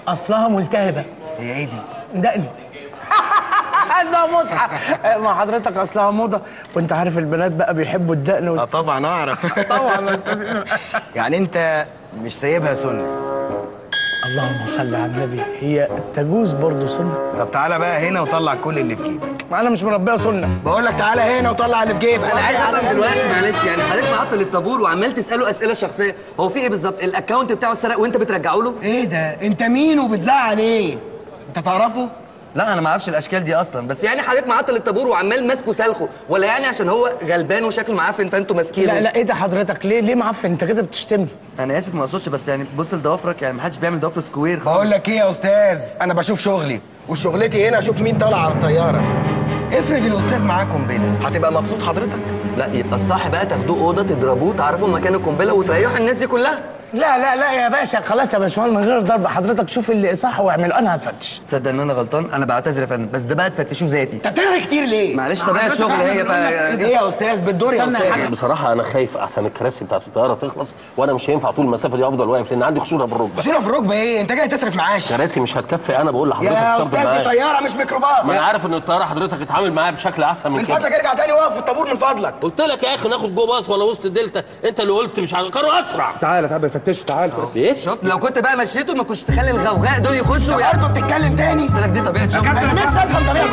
اصلها ملتهبه هي ايه دي دقني لا مصحى ما حضرتك اصلها موضه وانت عارف البنات بقى بيحبوا الدقن اه وال... طبعا اعرف طبعا يعني انت مش سايبها سنه اللهم صل على النبي هي تجوز برضه سنه طب تعالى بقى هنا وطلع كل اللي في جيبك ما انا مش مربيه سنه بقول لك تعالى هنا وطلع اللي في جيبك انا عايز افهم دلوقتي معلش يعني حضرتك معطل الطابور وعمال تساله اسئله شخصيه هو في ايه بالظبط الاكونت بتاعه اتسرق وانت بترجعه له ايه ده انت مين وبتزعل ايه انت تعرفه لا انا ما اعرفش الاشكال دي اصلا بس يعني حضرتك معطل الطابور وعمال ماسكه سلخه ولا يعني عشان هو غلبان وشكله معفن فانتوا ماسكينه لا لا ايه ده حضرتك ليه ليه معفن انت كده بتشتمني انا اسف ما اقصدش بس يعني بص لضوافرك يعني ما حدش بيعمل ضوافر سكوير خالص بقول لك ايه يا استاذ انا بشوف شغلي وشغلتي هنا اشوف مين طالع على الطياره افرض الاستاذ معاه قنبله هتبقى مبسوط حضرتك لا يبقى الصح بقى تاخدوه اوضه تضربوه تعرفوا مكان القنبله وتريحوا الناس دي كلها لا لا لا يا باشا خلاص يا باشمهندس من غير ضرب حضرتك شوف اللي صح واعمله انا هتفتش تصدق ان انا غلطان انا بعتذر يا فندم بس ده بقى تفتشوه ذاتي انت بترغي كتير ليه معلش طبيعه الشغل هي ف ايه يا استاذ بالدور يا استنى يا استاذ حاج. بصراحه انا خايف احسن الكراسي بتاعت الطياره تخلص وانا مش هينفع طول المسافه دي افضل واقف لان عندي خشونه بالركبه بصينا في الركبه ايه انت جاي تصرف معاش كراسي مش هتكفي انا بقول لحضرتك يا الطرد استاذ دي معايا. طياره مش ميكروباص ما انا عارف ان الطياره حضرتك اتعامل معايا بشكل احسن من من كده فضلك ارجع تاني وقف في الطابور من فضلك قلت لك يا اخي ناخد جو باص ولا وسط الدلتا انت اللي قلت مش عارف كانوا اسرع تعالى تعالى فتشوا تعالى ايه شفت لو كنت بقى مشيته ما كنتش تخلي الغوغاء دول يخشوا ويعرضوا برضه بتتكلم تاني قلت لك دي طبيعه شغل انا نفسي افهم طريقه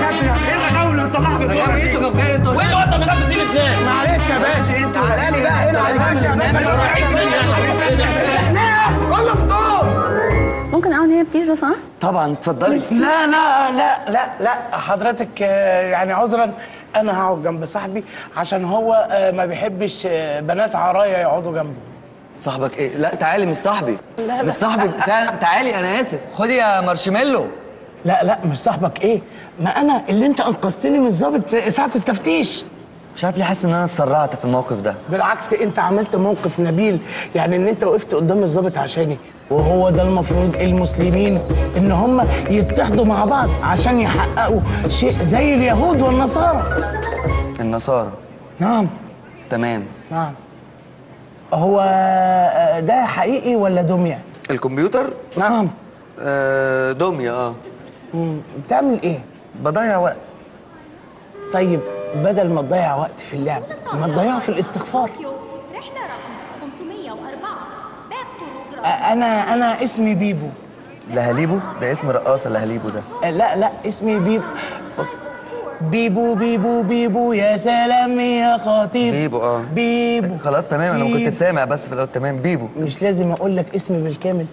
غاوي ايه غوغاء انتوا وايه اللي ودى من نفس دي الاثنين معلش يا باشا انتوا تعالى لي بقى هنا على جنب يا باشا خناقه كله في طول ممكن اقعد هنا بليز لو سمحت طبعا اتفضلي لا لا لا لا لا حضرتك آه، يعني عذرا انا هقعد جنب صاحبي عشان هو آه، ما بيحبش آه، بنات عرايا يقعدوا جنبه صاحبك ايه لا تعالي مش صاحبي لا، لا. مش صاحبي فعلا تعالي انا اسف خدي يا مارشميلو لا لا مش صاحبك ايه ما انا اللي انت انقذتني من الظابط ساعه التفتيش مش عارف ليه حاسس ان انا اتسرعت في الموقف ده بالعكس انت عملت موقف نبيل يعني ان انت وقفت قدام الظابط عشاني وهو ده المفروض المسلمين ان هم يتحدوا مع بعض عشان يحققوا شيء زي اليهود والنصارى النصارى نعم تمام نعم هو آه، ده حقيقي ولا دمية؟ الكمبيوتر نعم آه دمية اه مم. بتعمل ايه؟ بضيع وقت طيب بدل ما تضيع وقت في اللعب ما تضيعه في الاستغفار رحلة رقم 504 باب خروج آه، انا انا اسمي بيبو لهاليبو ده اسم رقاصة لهاليبو ده آه، لا لا اسمي بيبو بص. بيبو بيبو بيبو يا سلام يا خطيب بيبو اه بيبو خلاص تمام انا كنت بيبو. سامع بس في الاول تمام بيبو مش لازم اقول لك اسمي بالكامل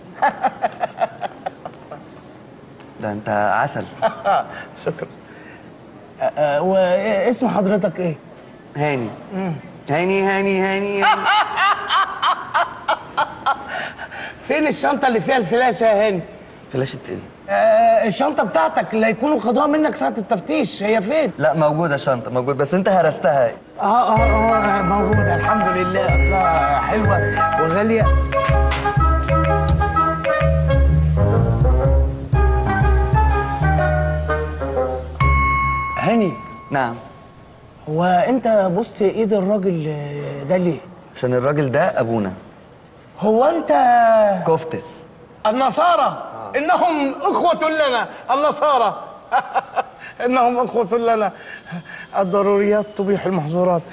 ده انت عسل شكرا آه، آه، واسم حضرتك ايه؟ هاني هاني هاني هاني, هاني. فين الشنطة اللي فيها الفلاشة يا هاني؟ فلاشة ايه؟ آه الشنطة بتاعتك اللي هيكونوا خدوها منك ساعة التفتيش هي فين؟ لا موجودة الشنطة موجود بس انت هرستها اه اه اه موجودة الحمد لله اصلها حلوة وغالية هاني نعم هو انت بصت ايد الراجل آه، ده ليه؟ عشان الراجل ده ابونا هو انت كفتس النصارى انهم اخوة لنا النصارى انهم اخوة لنا الضروريات تبيح المحظورات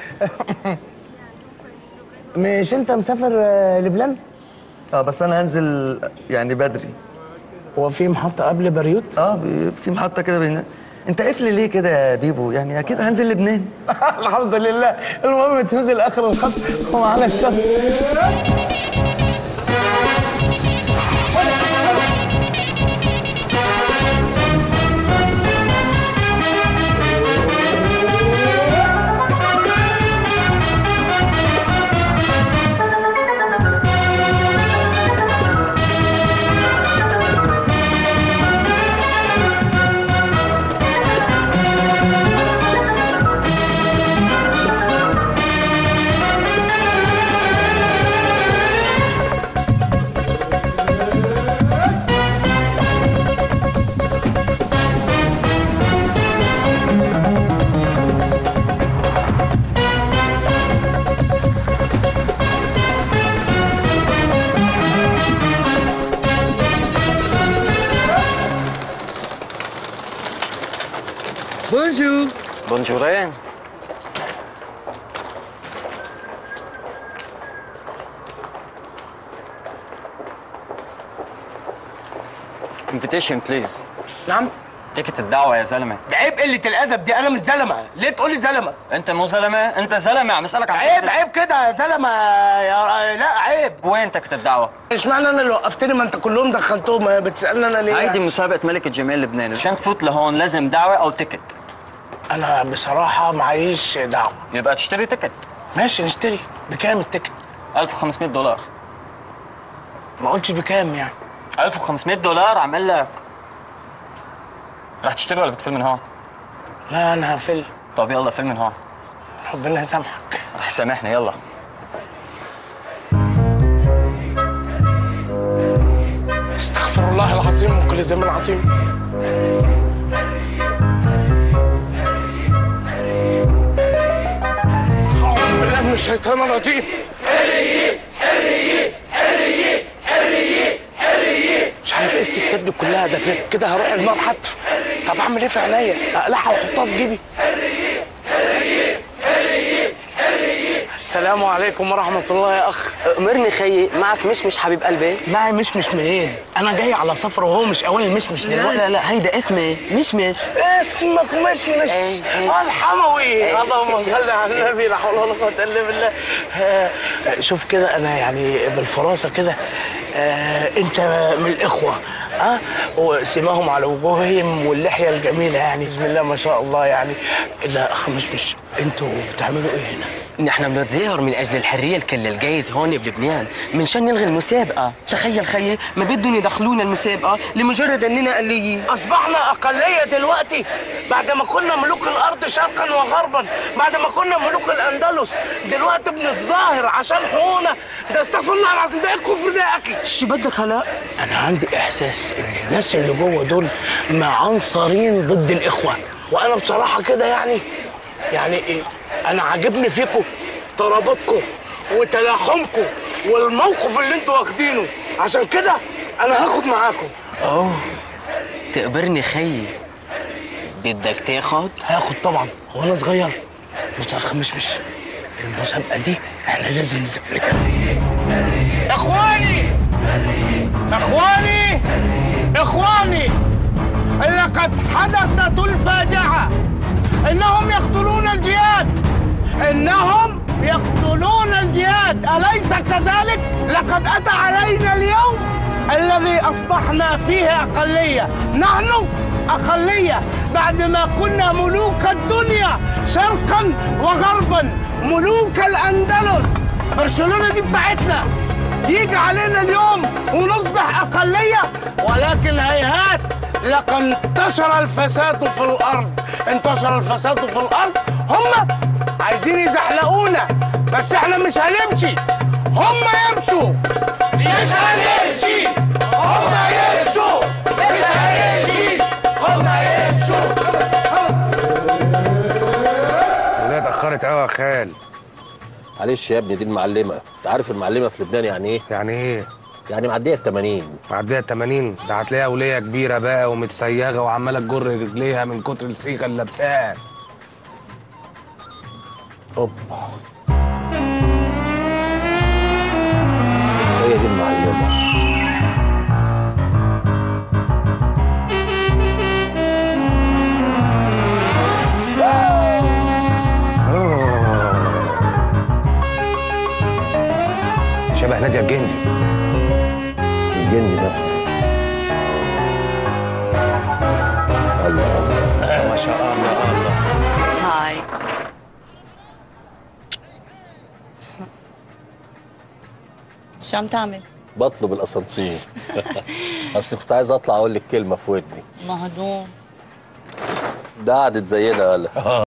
مش انت مسافر آه، لبنان؟ اه بس انا هنزل يعني بدري هو في محطة قبل بيروت؟ اه بي- في محطة كده بين انت قفل ليه كده يا بيبو يعني اكيد هنزل لبنان الحمد لله المهم تنزل اخر الخط ومعانا الشط بونجور بونجورين انفيتيشن بليز نعم تيكت الدعوة يا زلمة عيب قله الادب دي انا مش زلمه ليه تقول لي زلمه انت مو زلمة انت زلمة عم اسألك عن عيب عيب كده يا زلمه يا لا عيب وين تيكت الدعوة؟ اشمعنى انا اللي وقفتني ما انت كلهم دخلتهم بتسالني انا ليه هيدي مسابقة ملكة جمال لبنان عشان تفوت لهون لازم دعوة أو تيكت انا بصراحه معيش دعوه يبقى تشتري تيكت ماشي نشتري بكام التيكت 1500 دولار ما قلتش بكام يعني 1500 دولار عم اقول لك رح تشتري ولا بتفل من هون؟ لا انا هفل طب يلا فل من هون ربنا يسامحك رح سامحني يلا استغفر الله العظيم من كل ذنب عظيم أعوذ بالله من الشيطان الرجيم مش عارف ايه الستات دي كلها ده كده- كده هروح النار حتف طب اعمل ايه في عينيا اقلعها واحطها في جيبي السلام عليكم ورحمة الله يا أخ أمرني خيي معك مشمش حبيب قلبي معي مشمش منين؟ أنا جاي على سفر وهو مش أوان المشمش لا دلوقتي لا لا هيدا اسمي مشمش اسمك مشمش آه، الحموي اللهم صل على النبي لا حول ولا قوة إلا بالله آه، شوف كده أنا يعني بالفراسة كده آه، أنت من الإخوة ها وسماهم على وجوههم واللحية الجميلة يعني بسم الله ما شاء الله يعني لا أخ مشمش أنتوا بتعملوا إيه هنا؟ نحن بنتظاهر من اجل الحريه الكل الجايز هون بلبنان منشان نلغي المسابقه تخيل خيي ما بدهم يدخلونا المسابقه لمجرد اننا قليين أصبحنا أقلية دلوقتي بعد ما كنا ملوك الأرض شرقا وغربا بعد ما كنا ملوك الأندلس دلوقتي بنتظاهر عشان حقوقنا ده استغفر الله العظيم ده إيه الكفر ده يا أخي شو بدك هلا؟ أنا عندي إحساس إن الناس اللي جوه دول معنصرين ضد الإخوة وأنا بصراحة كده يعني يعني إيه أنا عاجبني فيكم ترابطكم وتلاحمكم والموقف اللي انتوا واخدينه عشان كده أنا هاخد معاكم اوه تقبرني خيي بدك تاخد؟ هاخد طبعا هو انا صغير بص يا اخ مش مش المسابقه دي احنا لازم نزفلتها اخواني اخواني اخواني لقد حدثت الفاجعه انهم يقتلون الجهاد انهم يقتلون الجهاد اليس كذلك لقد اتى علينا اليوم الذي اصبحنا فيه اقليه نحن اقليه بعدما كنا ملوك الدنيا شرقا وغربا ملوك الاندلس برشلونه دي بتاعتنا يجي علينا اليوم ونصبح اقليه ولكن هيهات لقد انتشر الفساد في الارض انتشر الفساد في الارض هم عايزين يزحلقونا بس احنا مش هنمشي هم يمشوا مش هنمشي هم يمشوا مش هنمشي هم يمشوا الولاد اتأخرت قوي يا خال معلش يا ابني دي المعلمه انت عارف المعلمه في لبنان يعني ايه يعني ايه يعني معديه ال 80 معديه 80 ده هتلاقيها وليه كبيره بقى ومتسيغه وعماله تجر رجليها من كتر الصيغه اللي لابساها اوبا هي دي المعلمه شبه ناديه الجندي الجندي نفسه الله الله ما شاء الله الله هاي شو عم تعمل؟ بطلب الاسانسير اصل كنت عايز اطلع اقول لك كلمه في ودني مهضوم ده قعدت زينا ولا